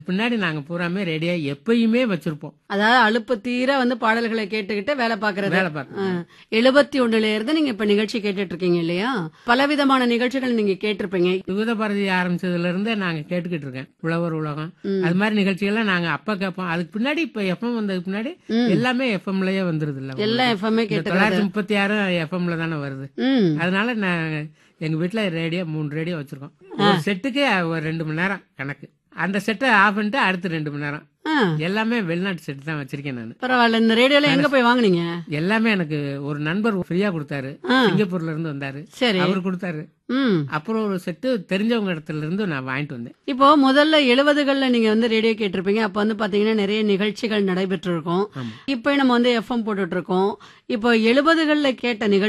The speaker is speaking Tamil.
பின்னாடி நாங்க பூராமே ரேடியோ எப்பயுமே வச்சிருப்போம் அதாவது அலுப்பு தீர வந்து பாடல்களை கேட்டுக்கிட்டு வேலை பாக்குறது வேலை பார்க்கணும் எழுபத்தி ஒண்ணுல இருந்து நீங்க இப்ப நிகழ்ச்சி கேட்டுட்டு இருக்கீங்க இல்லையா பலவிதமான நிகழ்ச்சிகள் நீங்க கேட்டிருப்பீங்க யுகத பாரதி ஆரம்பிச்சதுல இருந்தே நாங்க கேட்டுக்கிட்டு இருக்கேன் உழவர் உலகம் ம். அது மாதிரி நிகழ்ச்சிகள்லாம் நாங்க அப்ப கேட்போம் அதுக்கு பின்னாடி இப்ப எஃப்எம் வந்ததுக்கு பின்னாடி ம். எல்லாமே எஃப்எம்லயே வந்துருது இல்ல எல்லாம் எஃப்எம்ஏ இந்த கேட்டுக்கிறது தொள்ளாயிரத்தி முப்பத்தி ஆறு எஃப்எம்ல தானே வருது ம் அதனால நான் எங்க வீட்ல ரேடியோ மூணு ரேடியோ வச்சிருக்கோம் ஒரு செட்டுக்கு ஒரு ரெண்டு மணி நேரம் கணக்கு அந்த செட்டை ஆஃப் பண்ணிட்டு அடுத்து ரெண்டு மணி நேரம் ஆ, எல்லாமே வெளிநாட்டு செட்டு தான் வச்சிருக்கேன் நான் பரவாயில்ல இந்த ரேடியோல எங்க போய் வாங்குனீங்க எல்லாமே எனக்கு ஒரு நண்பர் ஃப்ரீயா கொடுத்தாரு ஆ, சிங்கப்பூர்ல இருந்து வந்தாரு சரி அவர் கொடுத்தாரு ம் அப்புறம் ஒரு செட்டு தெரிஞ்சவங்க இடத்துல இருந்து நான் வாங்கிட்டு வந்தேன் இப்போ முதல்ல எழுபதுகள்ல நீங்க வந்து ரேடியோ கேட்டிருப்பீங்க அப்ப வந்து பாத்தீங்கன்னா நிறைய நிகழ்ச்சிகள் நடைபெற்று இருக்கும் ஆமா இப்போ நம்ம வந்து எஃப்எம் போட்டுட்டு இருக்கோம் இப்போ எழுபதுகள்ல கேட்ட நிகழ்ச்சி